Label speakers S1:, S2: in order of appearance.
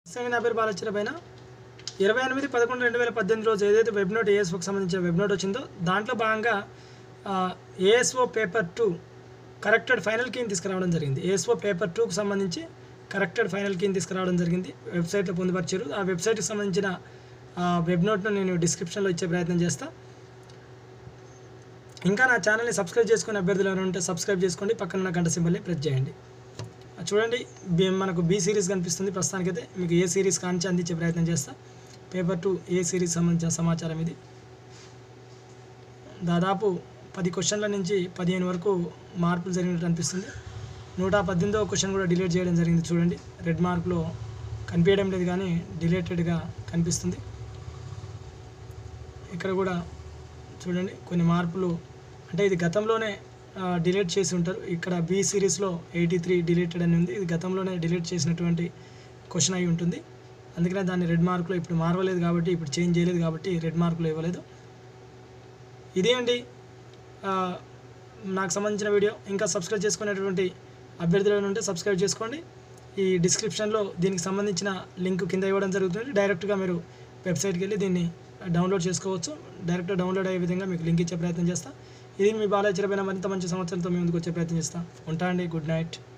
S1: నమస్తే నా పేరు బాలచర పైన ఇరవై ఎనిమిది పదకొండు రెండు వేల పద్దెనిమిది రోజు ఏదైతే వెబ్ నోట్ ఏఎస్ఓకి సంబంధించిన వెబ్ నోట్ వచ్చిందో దాంట్లో భాగంగా ASO paper two corrected final కీని తీసుకురావడం జరిగింది ఏఎస్ఓ పేపర్ టూకి సంబంధించి కరెక్టెడ్ ఫైనల్ కీని తీసుకురావడం జరిగింది వెబ్సైట్లో పొందుపరిచారు ఆ వెబ్సైట్కి సంబంధించిన వెబ్ నోట్ను నేను డిస్క్రిప్షన్లో ఇచ్చే ప్రయత్నం చేస్తాను ఇంకా నా ఛానల్ని సబ్స్క్రైబ్ చేసుకునే అభ్యర్థులు ఎవరైనా ఉంటే సబ్స్క్రైబ్ చేసుకోండి పక్కన ఉన్న గంట సింబల్ని ప్రెస్ చేయండి ఆ చూడండి బి- మనకు బి సిరీస్ కనిపిస్తుంది ప్రస్తుతానికైతే మీకు ఏ సిరీస్ కానించి అందించే ప్రయత్నం చేస్తా పేపర్ టూ ఏ సిరీస్ సంబంధించిన సమాచారం ఇది దాదాపు పది క్వశ్చన్ల నుంచి పదిహేను వరకు మార్పులు జరిగినట్టు అనిపిస్తుంది నూట పద్దెనిమిదవ క్వశ్చన్ కూడా డిలీట్ చేయడం జరిగింది చూడండి రెడ్ మార్కులో కనిపించడం లేదు కానీ డిలేటెడ్గా కనిపిస్తుంది ఇక్కడ కూడా చూడండి కొన్ని మార్పులు అంటే ఇది గతంలోనే డిలీట్ చేసి ఉంటారు ఇక్కడ బి సిరీస్లో ఎయిటీ త్రీ డిలీటెడ్ అని ఉంది ఇది గతంలోనే డిలీట్ చేసినటువంటి క్వశ్చన్ అయి ఉంటుంది అందుకనే దాన్ని రెడ్ మార్కులో ఇప్పుడు మారవలేదు కాబట్టి ఇప్పుడు చేంజ్ చేయలేదు కాబట్టి రెడ్ మార్కులు ఇవ్వలేదు ఇదే అండి ఆ, నాకు సంబంధించిన వీడియో ఇంకా సబ్స్క్రైబ్ చేసుకునేటువంటి అభ్యర్థులు ఏమైనా ఉంటే సబ్స్క్రైబ్ చేసుకోండి ఈ డిస్క్రిప్షన్లో దీనికి సంబంధించిన లింక్ కింద ఇవ్వడం జరుగుతుంది డైరెక్ట్గా మీరు వెబ్సైట్కి వెళ్ళి దీన్ని డౌన్లోడ్ చేసుకోవచ్చు డైరెక్ట్గా డౌన్లోడ్ అయ్యే విధంగా మీకు లింక్ ఇచ్చే ప్రయత్నం చేస్తా ఇది మీ బాగా మరింత మంచి సంవత్సరంతో మీ ముందుకు వచ్చే ప్రయత్నం చేస్తాను ఉంటా అండి గుడ్ నైట్